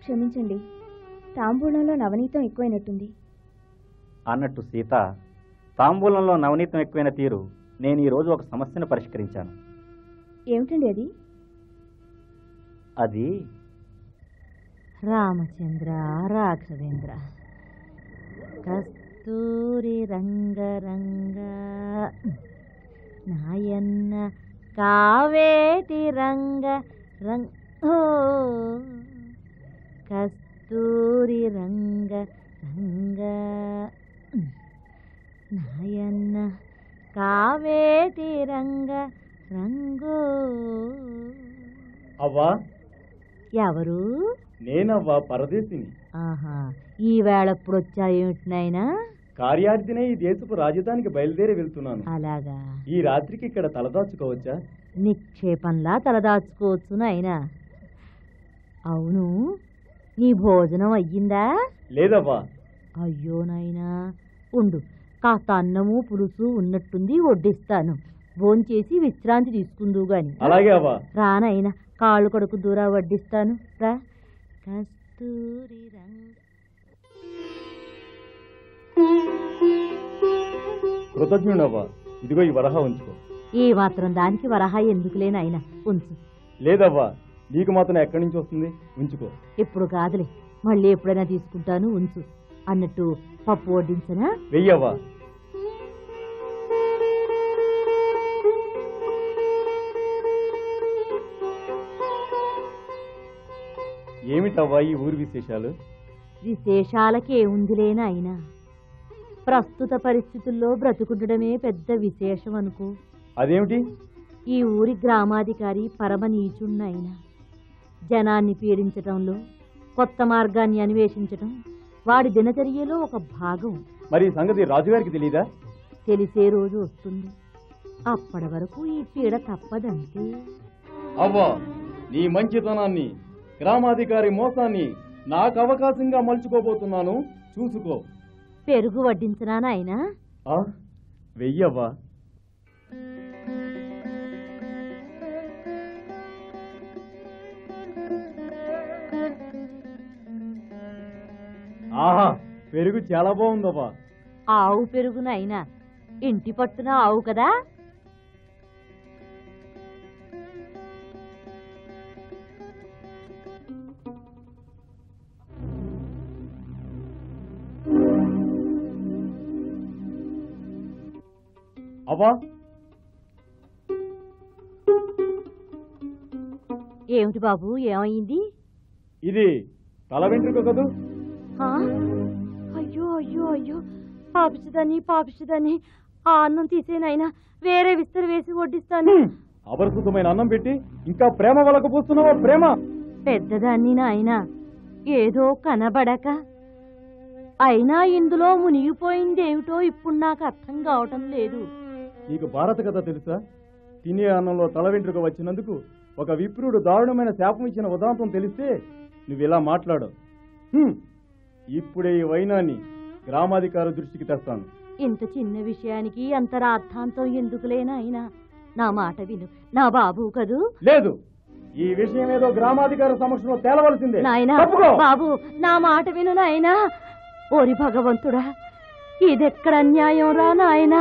క్షమించండి తాంబూలంలో నవనీతం ఎక్కువైనట్టుంది అన్నట్టు సీత తాంబూలంలో నవనీతం ఎక్కువైన తీరు నేను ఈ రోజు ఒక సమస్యను పరిష్కరించాను ఏమిటండి అది అది రామచంద్ర రాఘవేంద్ర కస్తూరి రంగ రంగ నాయన్న కావేటి రంగ రంగ ఓ కస్తూరి రంగ రంగ నాయన్న కావేటి రంగ రంగో అవ్వా ఎవరు నేనవ్వా పరదేశిని ఆహా ఈ వేళ ఎప్పుడు వచ్చాయేమిటి నాయనా కార్యార్థినే ఈ దేశపు రాజధానికి బయలుదేరి వెళ్తున్నాను అలాగా ఈ రాత్రికి ఇక్కడ తలదాచుకోవచ్చా నిక్షేపంలా తలదాచుకోవచ్చు నాయనా అవును నీ భోజనం అయ్యిందా లేదవ్వా అయ్యో నాయనా ఉండు కాస్త అన్నము పులుసు ఉన్నట్టుంది వడ్డిస్తాను భోంచేసి విశ్రాంతి తీసుకుందు గాని అలాగే అవ్వా రానైనా కాళ్ళు కొడుకు దూరా వడ్డిస్తాను రా కస్తూరి రంగ కృతజ్ఞుడవ్వా ఇదిగో ఈ వరహ ఉంచుకో ఈ మాత్రం దానికి వరహా ఎందుకులే నాయనా ఉంచు లేదవ్వా నీకు మాత్రం ఎక్కడి నుంచి వస్తుంది ఉంచుకో ఇప్పుడు కాదులే మళ్ళీ ఎప్పుడైనా తీసుకుంటాను ఉంచు అన్నట్టు పప్పు వడ్డించనా వెయ్యవ్వా ఏమిటవ్వా ఈ ఊరి విశేషాలు విశేషాలకే ఉందిలేనా అయినా ప్రస్తుత పరిస్థితుల్లో బ్రతుకుండడమే పెద్ద విశేషం అనుకో అదేమిటి ఈ ఊరి గ్రామాధికారి పరమ నీచుణ్ణైనా జనాన్ని పీడించటంలో కొత్త మార్గాన్ని అన్వేషించటం వాడి దినచర్యలో ఒక భాగం మరి ఈ సంగతి రాజుగారికి తెలీదా తెలిసే రోజు వస్తుంది అప్పటి వరకు ఈ పీడ తప్పదంతే అవ్వా నీ మంచితనాన్ని గ్రామాధికారి మోసాన్ని నాకు అవకాశంగా మలుచుకోబోతున్నాను చూసుకో పెరుగు వడ్డించనా నాయనా ఆ వెయ్యవ్వా ఆహా పెరుగు చాలా బాగుందవ్వా ఆవు పెరుగునైనా ఇంటి పట్టున ఆవు కదా అవ్వా ఏమిటి బాబు ఏమైంది ఇది తల వెంట్రుక కదూ ఆ? అయ్యో అయ్యో అయ్యో పాపిస్తుందని పాపిస్తుందని ఆ అన్నం తీసేనైనా వేరే విస్తరు వేసి వడ్డిస్తాను అపరిశుద్ధమైన అన్నం పెట్టి ఇంకా ప్రేమ వలకు పోస్తున్నావా ప్రేమ పెద్దదాన్ని నాయన ఏదో కనబడక అయినా ఇందులో మునిగిపోయింది ఏమిటో ఇప్పుడు నాకు అర్థం కావటం లేదు నీకు భారత కథ తెలుసా తినే అన్నంలో తల వెంట్రుక వచ్చినందుకు ఒక విప్రుడు దారుణమైన శాపం ఇచ్చిన ఉదాంతం తెలిస్తే నువ్వు ఇలా మాట్లాడు హ్మ్. ఇప్పుడే ఈ వైనాన్ని గ్రామాధికారి దృష్టికి తెస్తాను ఇంత చిన్న విషయానికి అంత రాద్ధాంతం ఎందుకులేనాయనా నా మాట విను నా బాబు కదూ లేదు ఈ విషయం ఏదో గ్రామాధికారి సమక్షంలో తేలవలసిందే నాయనా తప్పుకో. బాబు నా మాట విను నాయనా ఓరి భగవంతుడా ఇదెక్కడ అన్యాయం రా నాయనా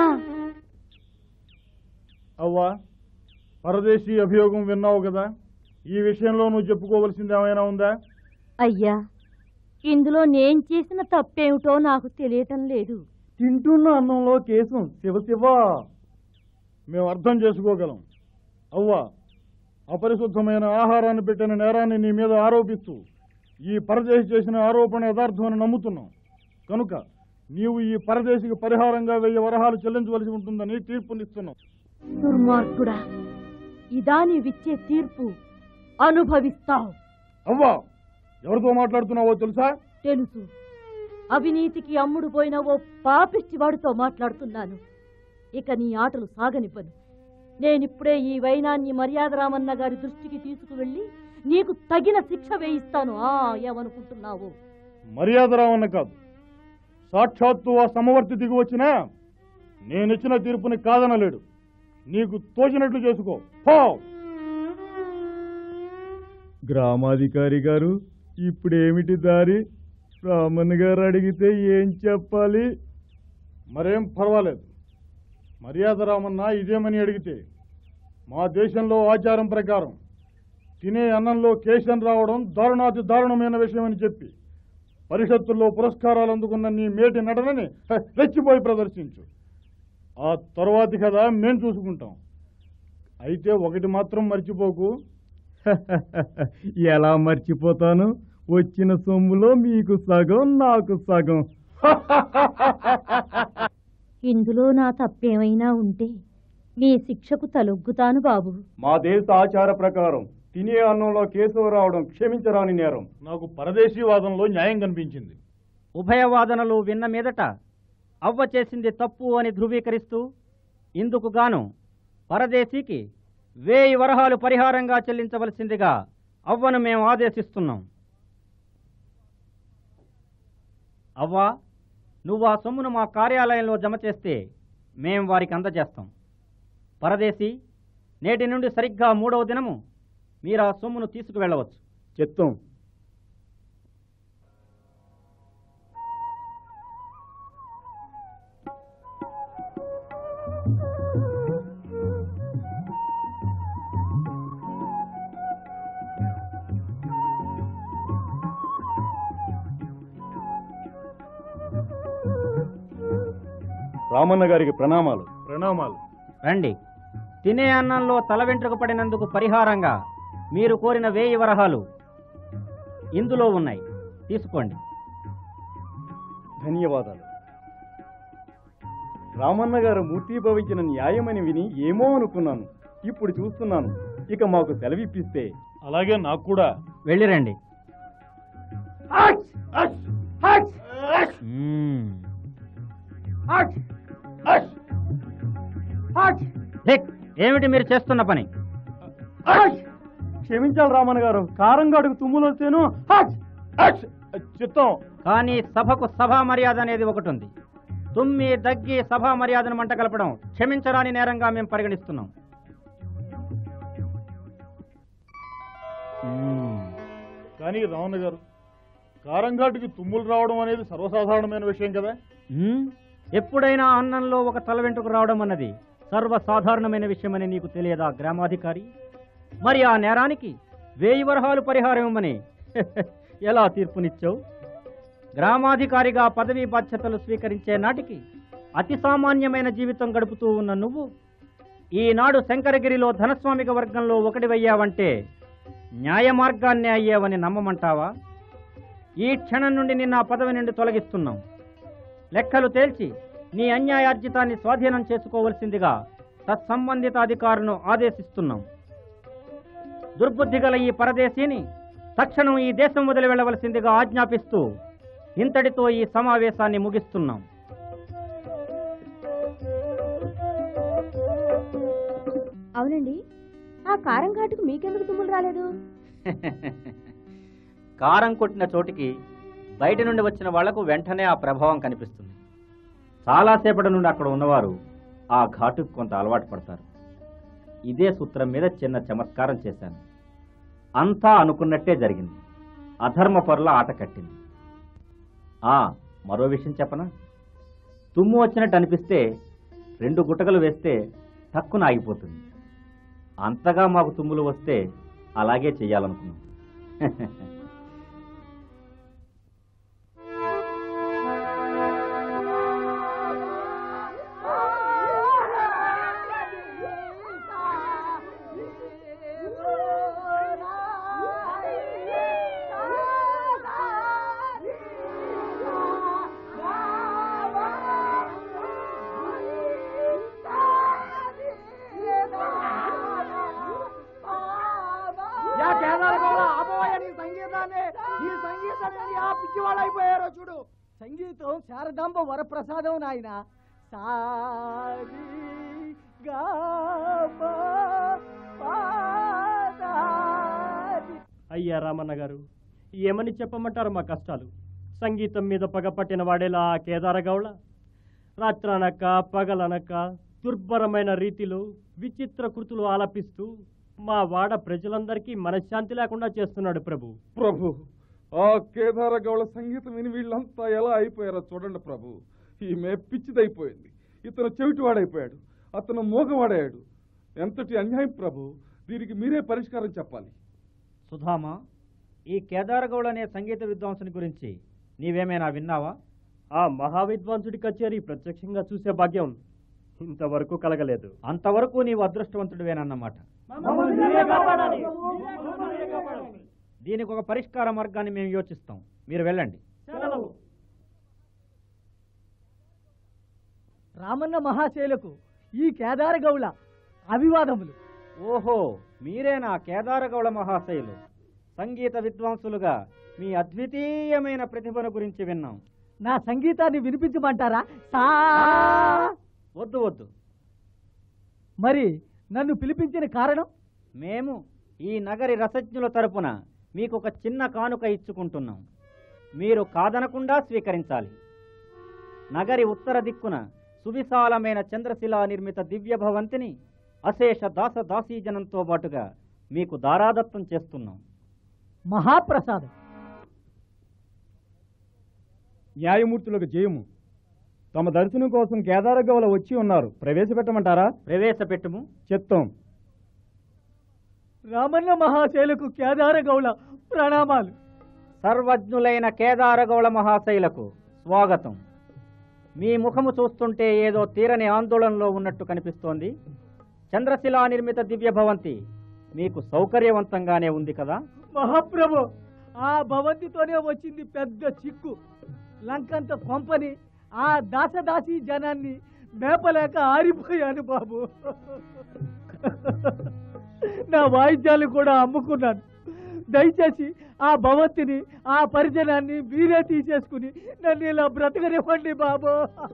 అవ్వా పరదేశీ అభియోగం విన్నావు కదా ఈ విషయంలో నువ్వు చెప్పుకోవలసింది ఏమైనా ఉందా అయ్యా ఇందులో నేను చేసిన తప్పేమిటో నాకు తెలియటం లేదు తింటున్న అన్నంలో కేసం శివ శివ మేము అర్థం చేసుకోగలం అవ్వా అపరిశుద్ధమైన ఆహారాన్ని పెట్టిన నేరాన్ని నీ మీద ఆరోపిస్తూ ఈ పరదేశి చేసిన ఆరోపణ యథార్థమని నమ్ముతున్నాం కనుక నీవు ఈ పరదేశికి పరిహారంగా వెయ్యి వరహాలు చెల్లించవలసి ఉంటుందని తీర్పునిస్తున్నాం దుర్మార్గుడా ఇదా నీవిచ్చే తీర్పు అనుభవిస్తావు అవ్వా ఎవరితో మాట్లాడుతున్నావో తెలుసా తెలుసు అవినీతికి అమ్ముడు పోయిన ఓ పాపిష్టి వాడితో మాట్లాడుతున్నాను ఇక నీ ఆటలు సాగనివ్వను నేనిప్పుడే ఈ వైనాన్ని మర్యాద రామన్న గారి దృష్టికి తీసుకువెళ్ళి నీకు తగిన శిక్ష వేయిస్తాను ఆ ఏమనుకుంటున్నావు మర్యాద రావన్న కాదు సాక్షాత్తు ఆ సమవర్తి దిగి వచ్చినా నేనిచ్చిన తీర్పుని కాదనలేడు నీకు తోచినట్లు చేసుకో పో గ్రామాధికారి గారు ఇప్పుడు ఏమిటి దారి రామన్ గారు అడిగితే ఏం చెప్పాలి మరేం పర్వాలేదు మర్యాద రామన్న ఇదేమని అడిగితే మా దేశంలో ఆచారం ప్రకారం తినే అన్నంలో కేశం రావడం దారుణాతి దారుణమైన విషయమని చెప్పి పరిషత్తుల్లో పురస్కారాలు అందుకున్న నీ మేటి నటనని హ, రెచ్చిపోయి ప్రదర్శించు ఆ తర్వాతి కదా మేం చూసుకుంటాం అయితే ఒకటి మాత్రం మర్చిపోకు ఎలా మర్చిపోతాను వచ్చిన సొమ్ములో మీకు సగం నాకు సగం ఇందులో నా తప్పేమైనా ఉంటే నీ శిక్షకు తలొగ్గుతాను బాబు మా దేశ ఆచార ప్రకారం తినే అన్నంలో కేశవ రావడం క్షమించరాని నేరం నాకు పరదేశీ వాదంలో న్యాయం కనిపించింది ఉభయవాదనలు విన్న మీదట అవ్వ చేసింది తప్పు అని ధృవీకరిస్తూ ఇందుకు గాను పరదేశీకి వేయి వరహాలు పరిహారంగా చెల్లించవలసిందిగా అవ్వను మేము ఆదేశిస్తున్నాం అవ్వా నువ్వు ఆ సొమ్మును మా కార్యాలయంలో జమ చేస్తే మేం వారికి అందజేస్తాం పరదేశీ నేటి నుండి సరిగ్గా మూడవ దినము మీరు ఆ సొమ్మును తీసుకువెళ్ళవచ్చు చిత్తం రామన్న గారికి ప్రణామాలు ప్రణామాలు రండి తినే అన్నంలో తల వెంట్రుక పడినందుకు పరిహారంగా మీరు కోరిన వేయి వరహాలు ఇందులో ఉన్నాయి తీసుకోండి ధన్యవాదాలు రామన్న గారు మూర్తీభవించిన న్యాయమని విని ఏమో అనుకున్నాను ఇప్పుడు చూస్తున్నాను ఇక మాకు సెలవిప్పిస్తే అలాగే నాకు కూడా వెళ్ళిరండి మ్మ్. ధిక్! ఏమిటి మీరు చేస్తున్న పని క్షమించాలి రామన్న గారు కారం గడుగు తుమ్ములు వస్తేను చిత్తం కానీ సభకు సభా మర్యాద అనేది ఒకటి ఉంది తుమ్మి దగ్గి సభా మర్యాదను మంట కలపడం క్షమించరాని నేరంగా మేము పరిగణిస్తున్నాం మ్మ్. కానీ రావణ గారు కారంఘాటుకి తుమ్ములు రావడం అనేది సర్వసాధారణమైన విషయం కదా మ్మ్? ఎప్పుడైనా అన్నంలో ఒక తల వెంట్రుకు రావడం అన్నది సర్వసాధారణమైన విషయమని నీకు తెలియదా గ్రామాధికారి మరి ఆ నేరానికి వేయి వరహాలు పరిహారం ఇవ్వమని ఎలా తీర్పునిచ్చావు గ్రామాధికారిగా పదవీ బాధ్యతలు స్వీకరించే నాటికి అతి సామాన్యమైన జీవితం గడుపుతూ ఉన్న నువ్వు ఈనాడు శంకరగిరిలో ధనస్వామిక వర్గంలో ఒకటివయ్యావంటే న్యాయ మార్గాన్నే అయ్యావని నమ్మమంటావా ఈ క్షణం నుండి నిన్న ఆ పదవి నుండి తొలగిస్తున్నాం లెక్కలు తేల్చి నీ అన్యాయార్జితాన్ని స్వాధీనం చేసుకోవలసిందిగా తత్సంబంధిత అధికారులను ఆదేశిస్తున్నాం దుర్బుద్ధి గల ఈ పరదేశీని తక్షణం ఈ దేశం వదిలి వెళ్ళవలసిందిగా ఆజ్ఞాపిస్తూ ఇంతటితో ఈ సమావేశాన్ని ముగిస్తున్నాం అవునండి ఆ కారం ఘాటుకు మీకెందుకు తుమ్ములు రాలేదు కారం కొట్టిన చోటికి బయట నుండి వచ్చిన వాళ్లకు వెంటనే ఆ ప్రభావం కనిపిస్తుంది చాలాసేపటి నుండి అక్కడ ఉన్నవారు ఆ ఘాటుకు కొంత అలవాటు పడతారు ఇదే సూత్రం మీద చిన్న చమత్కారం చేశాను అంతా అనుకున్నట్టే జరిగింది అధర్మ పరుల ఆట కట్టింది ఆ మరో విషయం చెప్పనా తుమ్ము వచ్చినట్టు అనిపిస్తే రెండు గుటకలు వేస్తే తక్కువ ఆగిపోతుంది అంతగా మాకు తుమ్ములు వస్తే అలాగే చెయ్యాలనుకున్నాం యా కేదారగౌడ ఆపోయ నీ సంగీతాన్ని నీ సంగీతాన్ని ఆ పిచ్చివాడైపోయారో చూడు సంగీతం శారదాంబ వరప్రసాదం నాయన సారి గా మా పా దా ని. అయ్యా రామన్న గారు ఏమని చెప్పమంటారు మా కష్టాలు సంగీతం మీద పగ పట్టిన వాడేలా ఆ కేదారగౌళ రాత్రనక పగలనక దుర్భరమైన రీతిలో విచిత్ర కృతులు ఆలపిస్తూ మా వాడ ప్రజలందరికీ మనశ్శాంతి లేకుండా చేస్తున్నాడు ప్రభు ప్రభు ఆ కేదార గౌళ సంగీతం విని వీళ్ళంతా ఎలా అయిపోయారో చూడండి ప్రభు ఈమె పిచ్చిదైపోయింది ఇతను చెవిటివాడైపోయాడు అతను మూగవాడయ్యాడు ఎంతటి అన్యాయం ప్రభు దీనికి మీరే పరిష్కారం చెప్పాలి సుధామా ఈ కేదారగౌడ అనే సంగీత విద్వాంసుని గురించి నీవేమైనా విన్నావా ఆ మహావిద్వాంసుడి కచేరీ ప్రత్యక్షంగా చూసే భాగ్యం ఇంతవరకు కలగలేదు అంతవరకు నీవు అదృష్టవంతుడివేనన్నమాట దీనికి ఒక పరిష్కార మార్గాన్ని మేము యోచిస్తాం మీరు వెళ్ళండి రామన్న మహాశైలకు ఈ కేదార గౌళ అభివాదములు ఓహో మీరేనా కేదారగౌడ మహాశయులు సంగీత విద్వాంసులుగా మీ అద్వితీయమైన ప్రతిభను గురించి విన్నాం నా సంగీతాన్ని వినిపించమంటారా సా వద్దు వద్దు మరి నన్ను పిలిపించిన కారణం మేము ఈ నగరి రసజ్ఞుల తరపున మీకు ఒక చిన్న కానుక ఇచ్చుకుంటున్నాం మీరు కాదనకుండా స్వీకరించాలి నగరి ఉత్తర దిక్కున సువిశాలమైన చంద్రశిలా నిర్మిత దివ్య భవంతిని అశేష దాస దాసీజనంతో పాటుగా మీకు దారాదత్తం చేస్తున్నాం మహాప్రసాదం న్యాయమూర్తులకు జయము తమ దర్శనం కోసం కేదారగౌల వచ్చి ఉన్నారు ప్రవేశపెట్టమంటారా ప్రవేశపెట్టుము చిత్తం రామన్న మహాశైలకు కేదార గౌళ ప్రణామాలు సర్వజ్ఞులైన కేదారగౌళ మహాశైలకు స్వాగతం మీ ముఖము చూస్తుంటే ఏదో తీరని ఆందోళనలో ఉన్నట్టు కనిపిస్తోంది చంద్రశిలా నిర్మిత దివ్య భవంతి మీకు సౌకర్యవంతంగానే ఉంది కదా మహాప్రభు ఆ భవంతితోనే వచ్చింది పెద్ద చిక్కు లంకంత కొంపని ఆ దాసదాసి జనాన్ని మేపలేక ఆరిపోయాను బాబు నా వాయిద్యాలు కూడా అమ్ముకున్నాను దయచేసి ఆ భవంతిని ఆ పరిజనాన్ని మీరే తీసేసుకుని నన్ను ఇలా బ్రతకనివ్వండి బాబు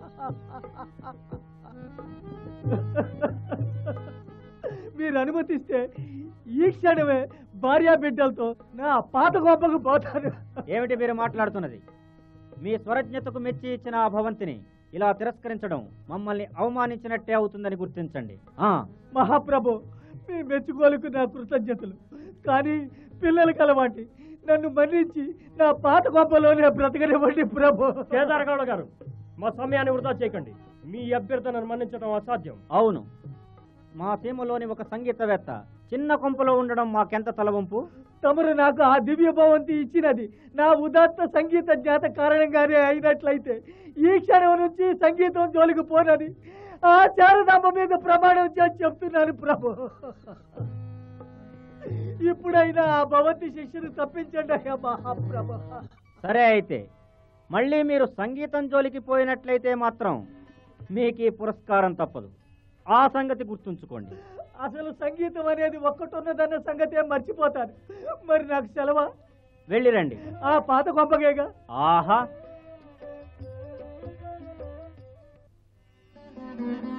మీరు అనుమతిస్తే ఈ క్షణమే భార్యా బిడ్డలతో నా పాత గొప్పకు పోతాను ఏమిటి మీరు మాట్లాడుతున్నది మీ స్వరజ్ఞతకు మెచ్చి ఇచ్చిన ఆ భవంతిని ఇలా తిరస్కరించడం మమ్మల్ని అవమానించినట్టే అవుతుందని గుర్తించండి ఆ మహాప్రభు మీ మెచ్చుకోలకు నా కృతజ్ఞతలు కానీ పిల్లలు కలవాటి నన్ను మన్నించి నా పాత గొప్పలోనే బ్రతకనివ్వండి ప్రభు కేదారగౌడ గారు మా సమయాన్ని వృధా చేయకండి మీ అభ్యర్థనను మన్నించడం అసాధ్యం అవును మా సీమలోని ఒక సంగీతవేత్త చిన్న కొంపలో ఉండడం మాకెంత తలవంపు తమరు నాకు ఆ దివ్య భవంతి ఇచ్చినది నా ఉదాత్త సంగీత జ్ఞాత కారణంగానే అయినట్లయితే ఈ క్షణం నుంచి సంగీతం జోలికి పోనని ఆ శారదాంబ మీద ప్రమాణం చేసి చెప్తున్నాను ప్రభు ఇప్పుడైనా ఆ భవంతి శిష్యుని తప్పించండి అయ్యా మహాప్రభు సరే అయితే మళ్ళీ మీరు సంగీతం జోలికి పోయినట్లయితే మాత్రం మీకు ఈ పురస్కారం తప్పదు ఆ సంగతి గుర్తుంచుకోండి అసలు సంగీతం అనేది ఒక్కటున్నదన్న సంగతే మర్చిపోతాను మరి నాకు సెలవా వెళ్ళిరండి ఆ పాత గొప్పగేగా ఆహా ఆ